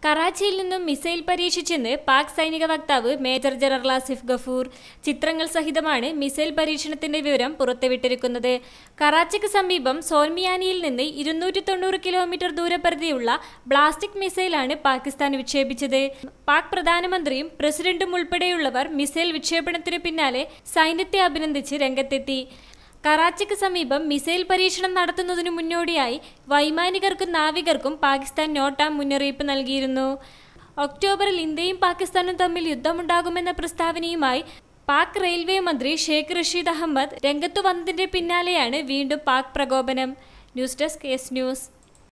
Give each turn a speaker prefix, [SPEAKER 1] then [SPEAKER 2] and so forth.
[SPEAKER 1] കറാച്ചിയിൽ നിന്നും മിസൈൽ പരീക്ഷിച്ചെന്ന് പാക് സൈനിക വക്താവ് മേജർ ജനറൽ ആസിഫ് ഗഫൂർ ചിത്രങ്ങൾ സഹിതമാണ് മിസൈൽ പരീക്ഷണത്തിന്റെ വിവരം പുറത്തുവിട്ടിരിക്കുന്നത് കറാച്ചിക്ക് സമീപം സോൽമിയാനിയിൽ നിന്ന് ഇരുന്നൂറ്റി തൊണ്ണൂറ് കിലോമീറ്റർ ദൂരപരിധിയുള്ള ബ്ലാസ്റ്റിക് മിസൈലാണ് പാകിസ്ഥാൻ വിക്ഷേപിച്ചത് പാക് പ്രധാനമന്ത്രിയും പ്രസിഡന്റും ഉൾപ്പെടെയുള്ളവർ മിസൈൽ വിക്ഷേപണത്തിനു പിന്നാലെ സൈന്യത്തെ അഭിനന്ദിച്ച് രംഗത്തെത്തി കറാച്ചിക്ക് സമീപം മിസൈൽ പരീക്ഷണം നടത്തുന്നതിനു മുന്നോടിയായി വൈമാനികർക്കും നാവികർക്കും പാകിസ്ഥാൻ നോട്ടാം മുന്നറിയിപ്പ് നൽകിയിരുന്നു ഒക്ടോബറിൽ ഇന്ത്യയും പാകിസ്ഥാനും തമ്മിൽ യുദ്ധമുണ്ടാകുമെന്ന പ്രസ്താവനയുമായി പാക് റെയിൽവേ മന്ത്രി ഷേഖ് റഷീദ് അഹമ്മദ് രംഗത്തു വന്നതിന്റെ പിന്നാലെയാണ് വീണ്ടും പാക് പ്രകോപനം ന്യൂസ് ഡെസ്ക് എസ് ന്യൂസ്